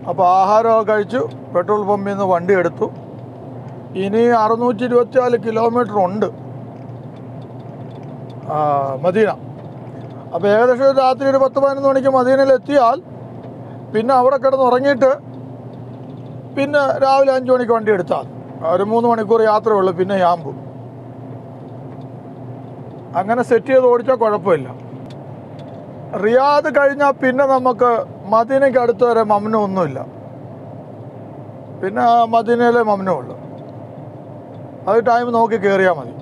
അപ്പോൾ ആഹാരമൊക്കെ കഴിച്ചു പെട്രോൾ പമ്പിൽ നിന്ന് വണ്ടി എടുത്തു ഇനി അറുന്നൂറ്റി ഇരുപത്തിനാല് കിലോമീറ്റർ ഉണ്ട് ആ, മദീന അപ്പോൾ ഏകദേശം ഒരു രാത്രി ഒരു പത്ത് പതിനൊന്ന് മണിക്ക് മദീനയിൽ എത്തിയാൽ പിന്നെ അവിടെ കിടന്ന് ഉറങ്ങിയിട്ട് പിന്നെ രാവിലെ അഞ്ച് മണിക്ക് വണ്ടി എടുത്താൽ ഒരു മൂന്ന് മണിക്കൂർ യാത്രയേ ഉള്ളൂ പിന്നെ യാമ്പു അങ്ങനെ സെറ്റ് ചെയ്ത് ഓടിച്ചാൽ കുഴപ്പമില്ല റിയാദ് കഴിഞ്ഞാൽ പിന്നെ നമുക്ക് മദീനയ്ക്ക് അടുത്ത് വരെ മമ്നു ഒന്നുമില്ല പിന്നെ മദീനയിലെ മമ്നു ഉള്ളു അത് ടൈം നോക്കി കയറിയാൽ മതി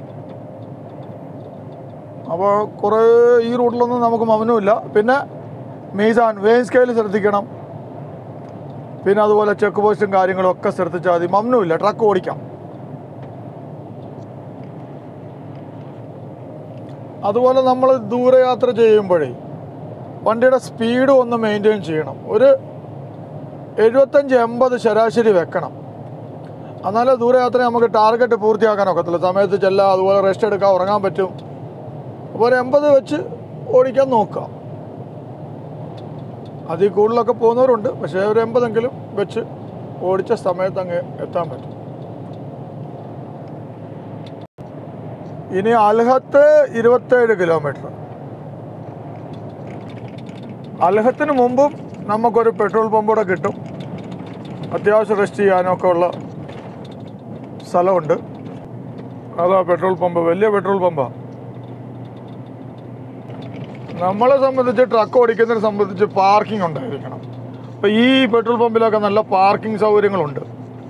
അപ്പോൾ കുറേ ഈ റൂട്ടിലൊന്നും നമുക്ക് മമ്നുമില്ല പിന്നെ മീസാൻ വെയിൻ സ്കെയിൽ ശ്രദ്ധിക്കണം പിന്നെ അതുപോലെ ചെക്ക് പോസ്റ്റും കാര്യങ്ങളും ഒക്കെ ശ്രദ്ധിച്ചാൽ മതി മമ്നുമില്ല ട്രക്ക് ഓടിക്കാം അതുപോലെ നമ്മൾ ദൂരയാത്ര ചെയ്യുമ്പോഴേ വണ്ടിയുടെ സ്പീഡ് ഒന്ന് മെയിൻറ്റെയിൻ ചെയ്യണം ഒരു എഴുപത്തഞ്ച് എൺപത് ശരാശരി വെക്കണം എന്നാലേ ദൂരയാത്ര നമുക്ക് ടാർഗറ്റ് പൂർത്തിയാക്കാൻ ഒക്കത്തില്ല സമയത്ത് ചെല്ലാം അതുപോലെ റെസ്റ്റ് എടുക്കാം ഉറങ്ങാൻ പറ്റും അപ്പോൾ ഒരു എൺപത് വെച്ച് ഓടിക്കാൻ നോക്കുക അതിൽ കൂടുതലൊക്കെ പോകുന്നവരുണ്ട് പക്ഷേ ഒരു എൺപതെങ്കിലും വെച്ച് ഓടിച്ച സമയത്ത് അങ്ങ് എത്താൻ പറ്റും ഇനി അൽഹത്ത് ഇരുപത്തേഴ് കിലോമീറ്റർ അൽഹത്തിന് മുമ്പും നമുക്കൊരു പെട്രോൾ പമ്പ് കൂടെ കിട്ടും അത്യാവശ്യം റെസ്റ്റ് ചെയ്യാനൊക്കെ ഉള്ള സ്ഥലമുണ്ട് അതാ പെട്രോൾ പമ്പ് വലിയ പെട്രോൾ പമ്പാണ് നമ്മളെ സംബന്ധിച്ച് ട്രക്ക് ഓടിക്കുന്നതിനെ സംബന്ധിച്ച് പാർക്കിംഗ് ഉണ്ടായിരിക്കണം അപ്പോൾ ഈ പെട്രോൾ പമ്പിലൊക്കെ നല്ല പാർക്കിംഗ് സൗകര്യങ്ങളുണ്ട്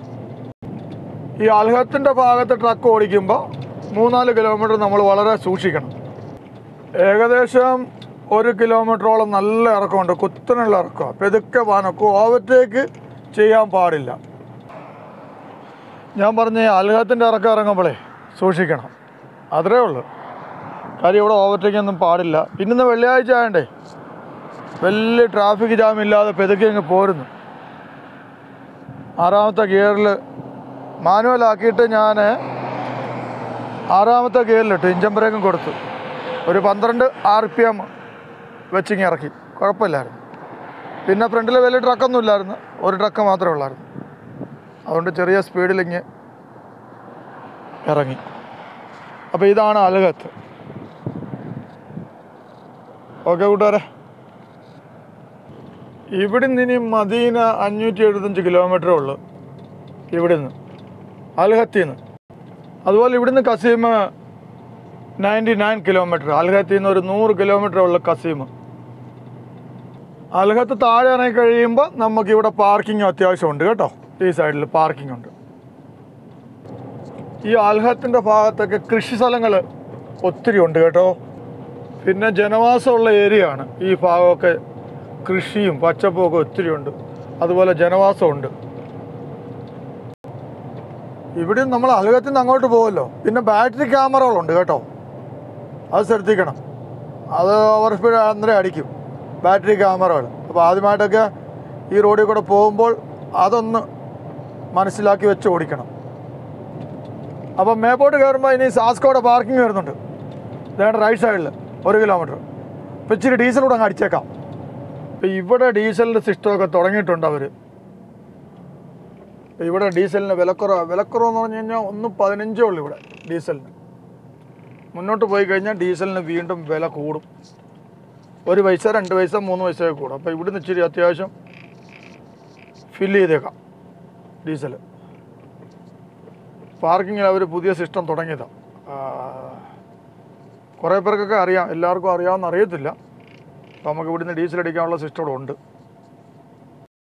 ഈ അൽഹത്തിൻ്റെ ഭാഗത്ത് ട്രക്ക് ഓടിക്കുമ്പോൾ മൂന്നാല് കിലോമീറ്റർ നമ്മൾ വളരെ സൂക്ഷിക്കണം ഏകദേശം ഒരു കിലോമീറ്ററോളം നല്ല ഇറക്കമുണ്ട് കുത്തനുള്ള ഇറക്കമാണ് പെതുക്കെ വാനക്കും ഓവർടേക്ക് ചെയ്യാൻ പാടില്ല ഞാൻ പറഞ്ഞ ഈ അൽഹത്തിൻ്റെ ഇറക്കം ഇറങ്ങുമ്പോഴേ സൂക്ഷിക്കണം അത്രേ ഉള്ളൂ കാര്യം ഇവിടെ ഓവർടേക്ക് ഒന്നും പാടില്ല ഇന്നിന്ന് വെള്ളിയാഴ്ച ആയണ്ടേ വലിയ ട്രാഫിക് ജാം ഇല്ലാതെ പെതുക്കി അങ്ങ് പോരുന്നു ആറാമത്തെ ഗിയറിൽ മാനുവലാക്കിയിട്ട് ഞാൻ ആറാമത്തെ ഗിയറിലിട്ട് ഇഞ്ചൻ ബ്രേക്കും കൊടുത്തു ഒരു പന്ത്രണ്ട് ആർ പി എം വെച്ചിങ്ങ് ഇറക്കി കുഴപ്പമില്ലായിരുന്നു പിന്നെ ഫ്രണ്ടിൽ വലിയ ട്രക്കൊന്നും ഇല്ലായിരുന്നു ഒരു ട്രക്ക് മാത്രമേ ഉള്ളായിരുന്നു അതുകൊണ്ട് ചെറിയ സ്പീഡിലിങ്ങ് ഇറങ്ങി അപ്പോൾ ഇതാണ് അലകത്ത് ഓക്കെ കൂട്ടുകാരെ ഇവിടുന്ന് ഇനി മദീന അഞ്ഞൂറ്റി എഴുപത്തഞ്ച് കിലോമീറ്ററേ ഉള്ളൂ ഇവിടുന്ന് അൽഹത്തിൽ നിന്ന് അതുപോലെ ഇവിടുന്ന് കസീം നയൻറ്റി നയൻ കിലോമീറ്റർ അൽഹത്തിൽ നിന്ന് ഒരു നൂറ് കിലോമീറ്റർ ഉള്ള കസീം അൽഹത്ത് താഴെ ഇറങ്ങി കഴിയുമ്പോൾ നമുക്ക് ഇവിടെ പാർക്കിംഗ് അത്യാവശ്യമുണ്ട് കേട്ടോ ഈ സൈഡിൽ പാർക്കിംഗ് ഉണ്ട് ഈ അൽഹത്തിൻ്റെ ഭാഗത്തൊക്കെ കൃഷി സ്ഥലങ്ങൾ ഒത്തിരി ഉണ്ട് കേട്ടോ പിന്നെ ജനവാസമുള്ള ഏരിയ ആണ് ഈ ഭാഗമൊക്കെ കൃഷിയും പച്ചപ്പും ഒക്കെ ഒത്തിരി ഉണ്ട് അതുപോലെ ജനവാസമുണ്ട് ഇവിടെ നമ്മൾ അലുകത്തിൽ നിന്ന് അങ്ങോട്ട് പോകുമല്ലോ പിന്നെ ബാറ്ററി ക്യാമറകളുണ്ട് കേട്ടോ അത് ശ്രദ്ധിക്കണം അത് ഓവർ സ്പീഡ് അന്നേരം അടിക്കും ബാറ്ററി ക്യാമറകൾ അപ്പോൾ ആദ്യമായിട്ടൊക്കെ ഈ റോഡിൽ കൂടെ പോകുമ്പോൾ അതൊന്ന് മനസ്സിലാക്കി വെച്ച് ഓടിക്കണം അപ്പം മേപ്പോട്ട് കയറുമ്പോൾ ഇനി സാസ്കോടെ പാർക്കിംഗ് വരുന്നുണ്ട് ഇതാണ് റൈറ്റ് സൈഡിൽ ഒരു കിലോമീറ്റർ ഇപ്പം ഇച്ചിരി ഡീസൽ കൂടെ അങ്ങ് അടിച്ചേക്കാം ഇപ്പം ഇവിടെ ഡീസലിൻ്റെ സിസ്റ്റമൊക്കെ തുടങ്ങിയിട്ടുണ്ട് അവർ ഇവിടെ ഡീസലിന് വിലക്കുറവ് വിലക്കുറവെന്ന് പറഞ്ഞു കഴിഞ്ഞാൽ ഒന്ന് പതിനഞ്ചേ ഉള്ളൂ ഇവിടെ ഡീസലിന് മുന്നോട്ട് പോയി കഴിഞ്ഞാൽ ഡീസലിന് വീണ്ടും വില കൂടും ഒരു പൈസ രണ്ട് പൈസ മൂന്ന് പൈസയൊക്കെ കൂടും അപ്പോൾ ഇവിടുന്ന് ഇച്ചിരി അത്യാവശ്യം ഫില്ല് ചെയ്തേക്കാം ഡീസൽ പാർക്കിങ്ങിൽ അവർ പുതിയ സിസ്റ്റം തുടങ്ങിയതാണ് കുറേ പേർക്കൊക്കെ അറിയാം എല്ലാവർക്കും അറിയാമെന്ന് അറിയത്തില്ല അപ്പോൾ നമുക്ക് ഇവിടുന്ന് ഡീസൽ അടിക്കാനുള്ള സിസ്റ്റം ഇവിടെ ഉണ്ട്